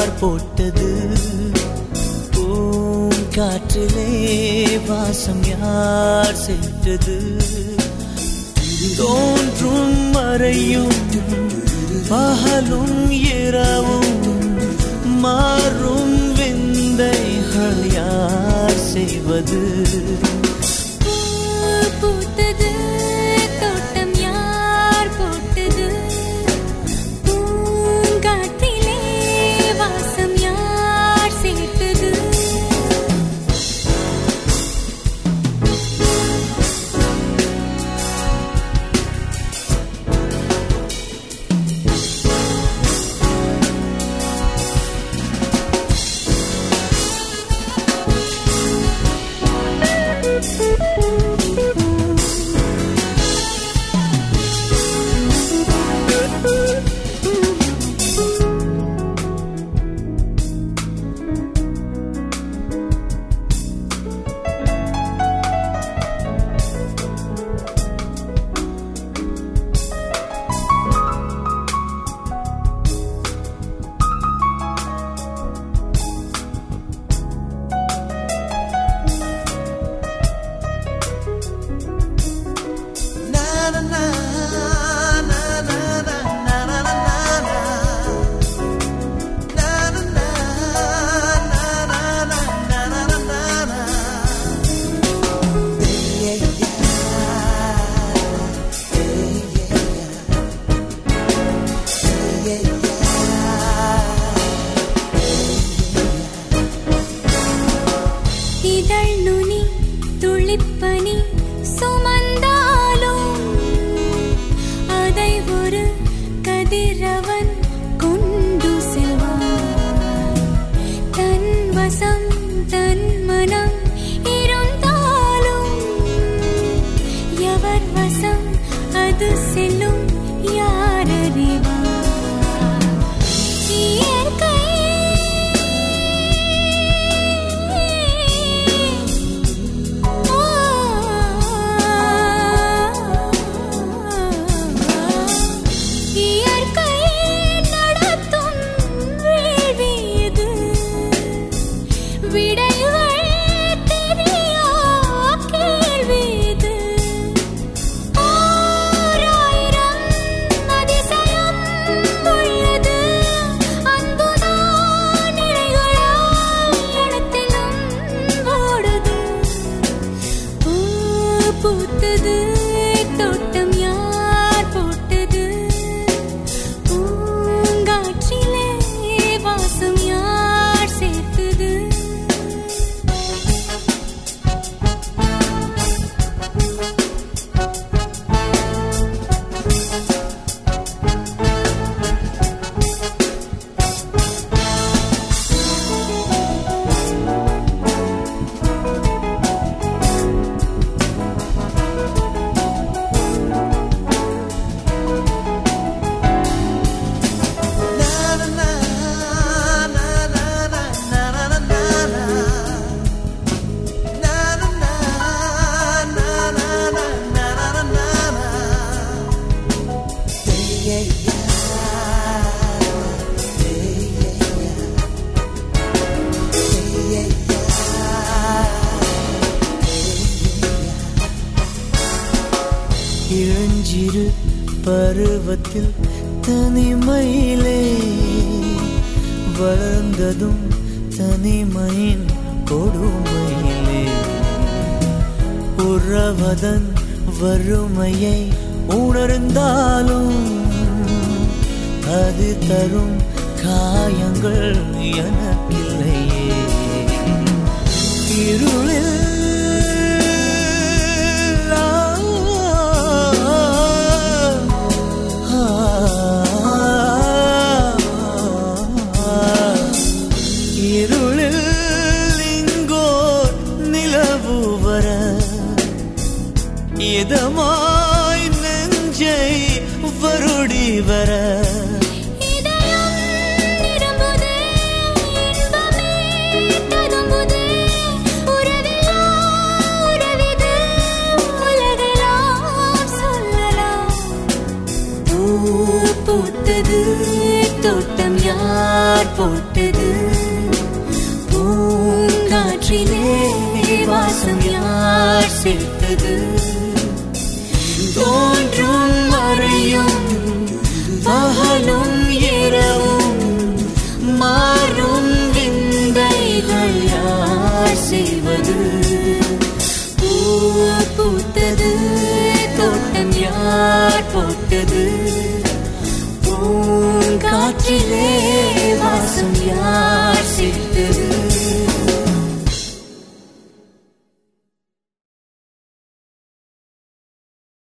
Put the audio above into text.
யார் போட்டது பூங்காற்றிலே வாசம் யார் சேர்த்தது தோன்றும் மறையும் பகலும் இரவும் மாறும் விந்தைகள் யார் செய்வது பூ பூத்தது தோட்டம் யார் போட்டது பூங்காற்றிலே வாசம் யார் சேர்த்தது இதழ் நுனி துளிப்பனி சுமந்தாலும் அதை ஒரு கதிரவன் கொண்டு செல்வான் தன் வசம் தன் மனம் இருந்தாலும் எவர் வசம் அது செல்லும் யார் அறிவார் இயற்கை இயற்கை நடத்தும் வேள்வி இது விடைகள் தெரியா கேள்வி இது ஓராயிரம் அதிசயம் உள்ளது அன்புதான் இழைகளால் இடத்திலும் ஓடுது பூ பூத்தது தோட்டம் யார் போட்டது பூங்காற்றிலே வாசம் யார் சேர்த்தது இளஞ்சிறு பருவத்தில் தனிமையிலே வளர்ந்ததும் தனிமையின் கொடுமையிலே உறவதன் வறுமையை உணர்ந்தாலும் அது தரும் காயங்கள் எனக்கில்லையே இருளில் இருளில் இங்கோர் நிலவு வர இதமாய் நெஞ்சை வருடி வர இதயம் நிரம்புதே இன்பமே ததும்புதே உறவிலா உறவிது உலகெல்லாம் சொல்லலாம் பூ பூத்தது தோட்டம் யார் போட்டது சுவாசம் யார் சேர்த்தது தோன்றும் மறையும் பகலும் இரவும் மாறும் விந்தைகள் யார் செய்வது பூ பூத்தது தோட்டம் யார் போட்டது